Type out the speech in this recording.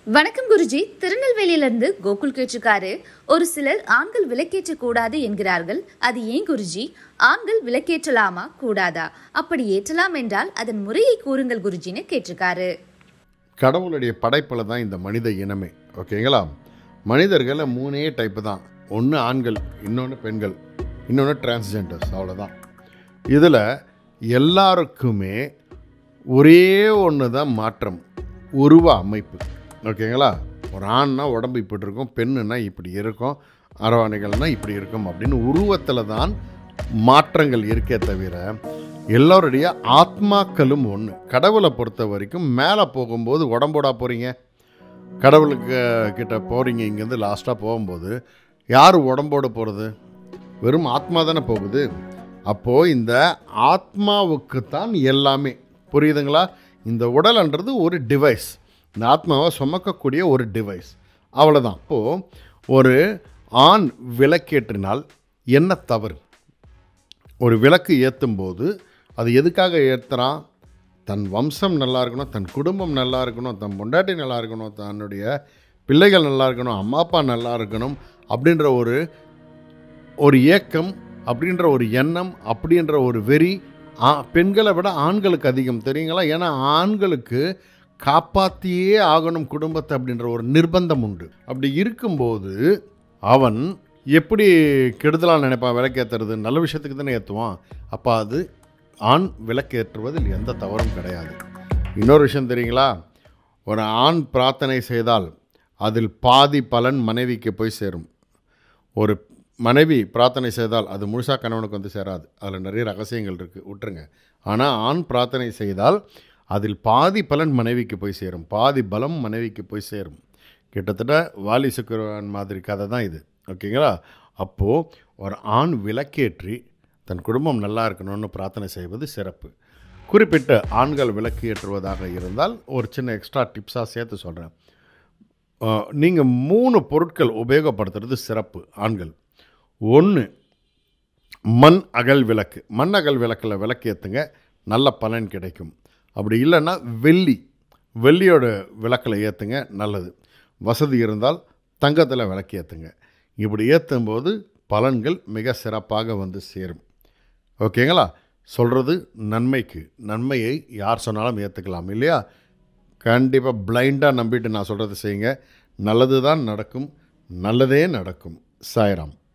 வணக்கம் குருஜி திருநெல்வேலியிலிருந்து கோகுல் கேட்டிருக்காரு ஒரு சிலர் ஆண்கள் விளக்கேற்ற கூடாது என்கிறார்கள் அது ஏன் குருஜி ஆண்கள் விளக்கேற்றலாமா கூடாதா அப்படி ஏற்றலாம் என்றால் அதன் முறையை கூறுங்கள் குருஜின்னு கேட்டிருக்காரு கடவுளுடைய படைப்பில் தான் இந்த மனித இனமே ஓகேங்களா மனிதர்களில் மூணே டைப்பு தான் ஒன்று ஆண்கள் இன்னொன்று பெண்கள் இன்னொன்று டிரான்ஸ்ஜெண்டர்ஸ் அவ்வளோதான் இதில் எல்லாருக்குமே ஒரே ஒன்று தான் மாற்றம் உருவ அமைப்பு ஓகேங்களா ஒரு ஆண்னா உடம்பு இப்படி இருக்கும் பெண்ணுன்னா இப்படி இருக்கும் அரவாணிகள்னா இப்படி இருக்கும் அப்படின்னு உருவத்தில் தான் மாற்றங்கள் இருக்கே தவிர எல்லோருடைய ஆத்மாக்களும் ஒன்று கடவுளை பொறுத்த வரைக்கும் மேலே போகும்போது உடம்போடா போகிறீங்க கடவுளுக்கு கிட்ட போகிறீங்க இங்கேருந்து லாஸ்ட்டாக போகும்போது யார் உடம்போடு போகிறது வெறும் ஆத்மா தானே போகுது அப்போது இந்த ஆத்மாவுக்கு தான் எல்லாமே புரியுதுங்களா இந்த உடல்ன்றது ஒரு டிவைஸ் இந்த ஆத்மாவை சுமக்கக்கூடிய ஒரு டிவைஸ் அவ்வளோதான் அப்போது ஒரு ஆண் விளக்கேற்றினால் என்ன தவறு ஒரு விளக்கு ஏற்றும் போது அது எதுக்காக ஏற்றுறான் தன் வம்சம் நல்லா இருக்கணும் தன் குடும்பம் நல்லா இருக்கணும் தன் பொண்டாட்டி நல்லா இருக்கணும் தன்னுடைய பிள்ளைகள் நல்லா இருக்கணும் அம்மா அப்பா நல்லா இருக்கணும் அப்படின்ற ஒரு ஒரு ஏக்கம் அப்படின்ற ஒரு எண்ணம் அப்படின்ற ஒரு வெறி ஆ பெண்களை விட ஆண்களுக்கு அதிகம் தெரியுங்களா ஏன்னா ஆண்களுக்கு காப்பாற்றியே ஆகணும் குடும்பத்தை அப்படின்ற ஒரு நிர்பந்தம் உண்டு அப்படி இருக்கும்போது அவன் எப்படி கெடுதலாக நினைப்பான் விளக்கேற்றுறது நல்ல விஷயத்துக்கு தானே ஏற்றுவான் அப்போ அது ஆண் விளக்கேற்றுவதில் எந்த தவறும் கிடையாது இன்னொரு விஷயம் தெரியுங்களா ஒரு ஆண் பிரார்த்தனை செய்தால் அதில் பாதி பலன் மனைவிக்கு போய் சேரும் ஒரு மனைவி பிரார்த்தனை செய்தால் அது முழுசாக கணவனுக்கு வந்து சேராது அதில் நிறைய ரகசியங்கள் இருக்குது விட்டுருங்க ஆனால் ஆண் பிரார்த்தனை செய்தால் அதில் பாதி பலன் மனைவிக்கு போய் சேரும் பாதி பலம் மனைவிக்கு போய் சேரும் கிட்டத்தட்ட வாலி சுக்கரவான் மாதிரி கதை தான் இது ஓகேங்களா அப்போது ஒரு ஆண் விளக்கேற்றி தன் குடும்பம் நல்லா இருக்கணும்னு பிரார்த்தனை செய்வது சிறப்பு குறிப்பிட்ட ஆண்கள் விளக்கு ஏற்றுவதாக இருந்தால் ஒரு சின்ன எக்ஸ்ட்ரா டிப்ஸாக சேர்த்து சொல்கிறேன் நீங்கள் மூணு பொருட்கள் உபயோகப்படுத்துறது சிறப்பு ஆண்கள் ஒன்று மண் அகல் விளக்கு மண் அகல் விளக்கில் விளக்கு ஏற்றுங்க நல்ல பலன் கிடைக்கும் அப்படி இல்லைன்னா வெள்ளி வெள்ளியோட விளக்கில் ஏற்றுங்க நல்லது வசதி இருந்தால் தங்கத்தில் விளக்கு ஏற்றுங்க இப்படி ஏற்றும் போது பலன்கள் மிக சிறப்பாக வந்து சேரும் ஓகேங்களா சொல்கிறது நன்மைக்கு நன்மையை யார் சொன்னாலும் ஏற்றுக்கலாம் இல்லையா கண்டிப்பாக பிளைண்டாக நம்பிட்டு நான் சொல்கிறத செய்யுங்க நல்லது தான் நடக்கும் நல்லதே நடக்கும் சாய்ராம்